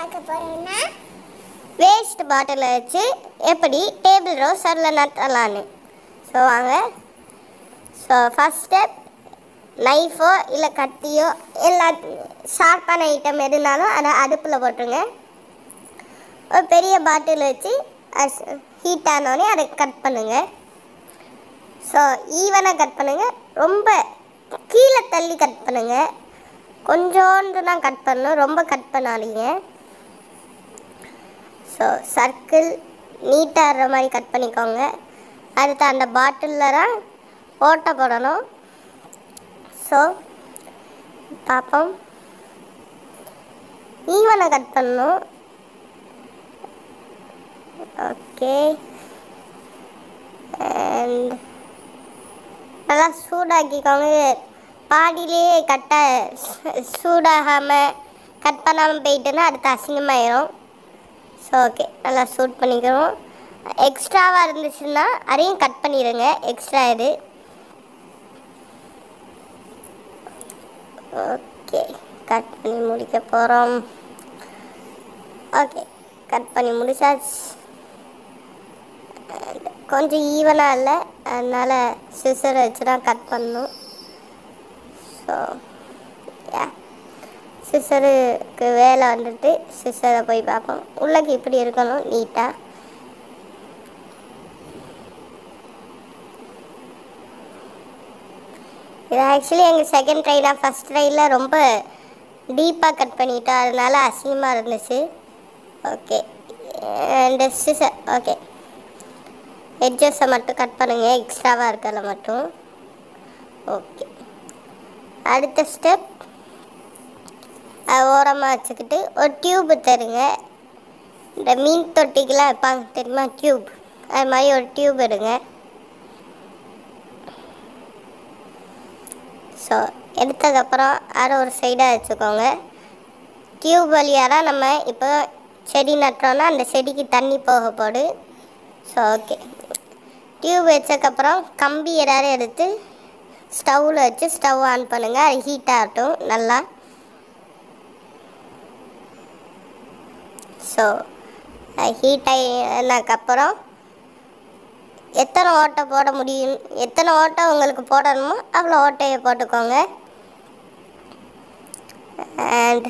பார்க்க போறோம்னா வேஸ்ட் பாட்டிலை வச்சு எப்படி டேபிள் ரோஸ் அதில் நட்டலான்னு ஸோ வாங்க ஸோ ஃபஸ்ட் ஸ்டெப் நைஃபோ இல்லை கத்தியோ எல்லா ஷார்ப்பான ஐட்டம் எதுனாலும் அதை அடுப்பில் போட்டுருங்க ஒரு பெரிய பாட்டில் வச்சு ஹீட் ஆனோடனே அதை கட் பண்ணுங்க ஸோ ஈவனாக கட் பண்ணுங்க ரொம்ப கீழே தள்ளி கட் பண்ணுங்க கொஞ்சோண்டு தான் கட் பண்ணணும் ரொம்ப கட் பண்ணாதீங்க ஸோ சர்க்கிள் நீட்டாகிற மாதிரி கட் பண்ணிக்கோங்க அடுத்து அந்த பாட்டிலில் தான் ஓட்டை போடணும் ஸோ பார்ப்போம் ஈவனை கட் பண்ணணும் ஓகே அண்ட் நல்லா சூடாக்கிக்கோங்க பாடியிலே கட்ட சூடாகாமல் கட் பண்ணாமல் போயிட்டுன்னா அடுத்து அசிங்கமாயிரும் ஸோ ஓகே நல்லா சூட் பண்ணிக்கிறோம் எக்ஸ்ட்ராவாக இருந்துச்சுன்னா அதையும் கட் பண்ணிடுங்க எக்ஸ்ட்ரா இது ஓகே கட் பண்ணி முடிக்க போகிறோம் ஓகே கட் பண்ணி முடிச்சாச்சு And கொஞ்சம் ஈவனாக இல்லை அதனால் சிசர் வச்சு தான் கட் பண்ணணும் ஸோ யா சிசருக்கு வேலை வந்துட்டு சிசரை போய் பார்ப்போம் உள்ளக்கு இப்படி இருக்கணும் நீட்டாக இது ஆக்சுவலி எங்கள் செகண்ட் ட்ரை தான் ஃபஸ்ட் ட்ரையில் ரொம்ப டீப்பாக கட் பண்ணிட்டோம் அதனால அசிங்கமாக இருந்துச்சு ஓகே அண்ட் சிசர் ஓகே எட்ஜஸை மட்டும் கட் பண்ணுங்கள் எக்ஸ்ட்ராவாக இருக்கிறத மட்டும் ஓகே அடுத்த ஸ்டெப் ஓரமாக வச்சுக்கிட்டு ஒரு டியூப் தருங்க இந்த மீன் தொட்டிக்கெலாம் வைப்பாங்க தெரியுமா டியூப் அது மாதிரி ஒரு டியூப் எடுங்க ஸோ எடுத்ததுக்கப்புறம் அதை ஒரு சைடாக வச்சுக்கோங்க டியூப் வழியாக தான் நம்ம இப்போ செடி நட்டுறோன்னா அந்த செடிக்கு தண்ணி போக போடு ஸோ ஓகே டியூப் வச்சதுக்கப்புறம் கம்பி ஏதாவது எடுத்து ஸ்டவ்வில் வச்சு ஸ்டவ் ஆன் பண்ணுங்கள் அது ஹீட் ஆகட்டும் நல்லா ஸோ ஹீட் ஆகினதுக்கப்புறம் எத்தனை ஓட்டை போட முடியும் எத்தனை ஓட்டை உங்களுக்கு போடணுமோ அவ்வளோ ஓட்டையை போட்டுக்கோங்க அண்ட்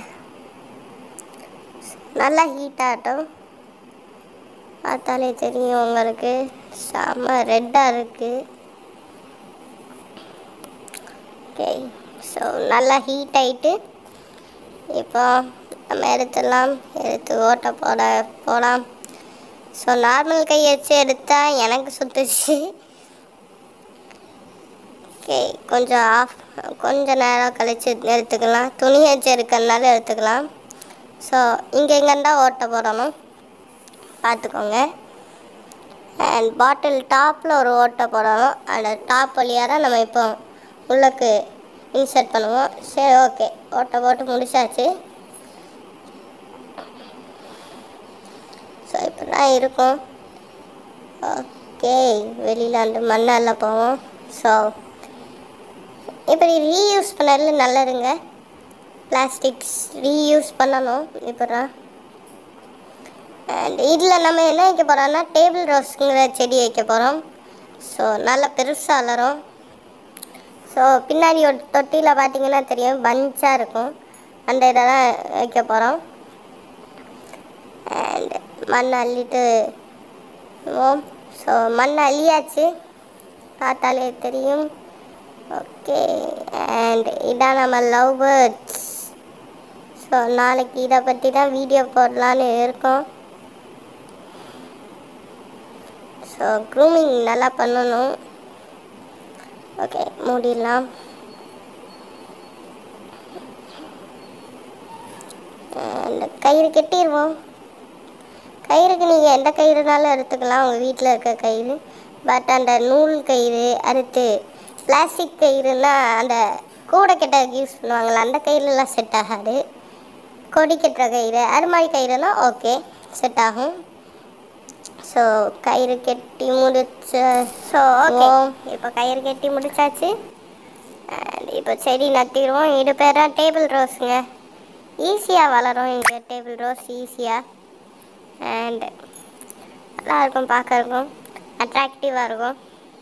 நல்லா ஹீட் ஆகட்டும் பார்த்தாலே தெரியும் உங்களுக்கு செம்ம ரெட்டாக இருக்குது ஓகே ஸோ நல்லா ஹீட் ஆகிட்டு இப்போ நம்ம எடுத்துடலாம் எடுத்து ஓட்டை போட போகலாம் ஸோ நார்மல் கை வச்சு எடுத்தால் எனக்கு சுற்றுச்சு ஓகே கொஞ்சம் ஆஃப் கொஞ்ச நேரம் கழித்து எடுத்துக்கலாம் துணி வச்சு எடுக்கிறதுனால எடுத்துக்கலாம் ஸோ இங்கே எங்கேண்டா ஓட்டை போடணும் பார்த்துக்கோங்க அண்ட் பாட்டில் டாப்பில் ஒரு ஓட்டை போடணும் அந்த டாப் வழியாக தான் நம்ம இப்போ உள்ளக்கு இன்சர்ட் பண்ணுவோம் சரி ஓகே ஓட்டை போட்டு முடிச்சாச்சு ஸோ இப்போ தான் இருக்கும் ஓகே வெளியில் அந்த மண்ணெல்லாம் போவோம் ஸோ இப்படி ரீயூஸ் பண்ணதில் நல்லதுங்க பிளாஸ்டிக்ஸ் ரீயூஸ் பண்ணணும் இப்போ தான் அண்ட் இதில் நம்ம என்ன வைக்க போகிறோம்னா டேபிள் ரோஸ்ங்கிற செடி வைக்க போகிறோம் ஸோ நல்லா பெருசாக வளரும் ஸோ பின்னாடி ஒரு தொட்டியில் பார்த்தீங்கன்னா தெரியும் பஞ்சாக இருக்கும் அந்த இதை தான் வைக்க போகிறோம் அண்ட் மண் அள்ளிட்டு ஓம் ஸோ மண் அள்ளியாச்சு பார்த்தாலே தெரியும் ஓகே அண்ட் இதான் நம்ம லவ் பேர்ட்ஸ் ஸோ நாளைக்கு இதை பற்றி தான் வீடியோ போடலான்னு இருக்கோம் ஸோ க்ரூமிங் நல்லா பண்ணணும் ஓகே மூடிடலாம் அந்த கயிறு கட்டிடுவோம் கயிறுக்கு நீங்கள் எந்த கயிறுனாலும் எடுத்துக்கலாம் உங்கள் வீட்டில் இருக்க கயிறு பட் அந்த நூல் கயிறு அடுத்து பிளாஸ்டிக் கயிறுனா அந்த கூடை கெட்டதுக்கு யூஸ் பண்ணுவாங்கள்ல அந்த கயிறுலாம் செட் ஆகாது கொடி கட்டுற கயிறு அது மாதிரி கயிறுனா ஓகே செட் ஆகும் ஸோ கயிறு கட்டி முடிச்ச ஸோ ஓகே இப்போ கயிறு கட்டி முடிச்சாச்சு அண்ட் இப்போ செடி நட்டிடுவோம் இது பேர் தான் டேபிள் ரோஸுங்க ஈஸியாக வளரும் இங்கே டேபிள் ரோஸ் ஈஸியாக அண்ட் நல்லா இருக்கும் பார்க்கறதுக்கும் அட்ராக்டிவாக இருக்கும்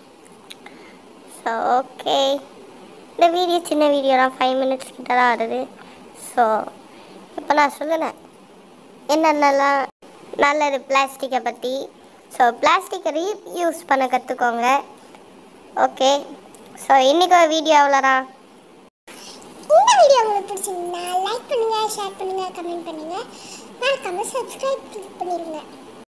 ஸோ ஓகே இந்த வீடியோ சின்ன வீடியோ தான் ஃபைவ் மினிட்ஸ் கிட்ட தான் வருது ஸோ இப்போ நான் சொல்லுனேன் என்னென்னலாம் நல்லது பிளாஸ்டிக்கை பற்றி ஸோ பிளாஸ்டிக்கை ரீயூஸ் பண்ண கற்றுக்கோங்க ஓகே ஸோ இன்றைக்கி ஒரு வீடியோ அவ்வளோதான் இந்த வீடியோ உங்களுக்கு பிடிச்சிருந்தா லைக் பண்ணுங்க ஷேர் பண்ணுங்க கமெண்ட் பண்ணுங்க மறக்காம சப்ஸ்கிரைப் பண்ணிடுங்க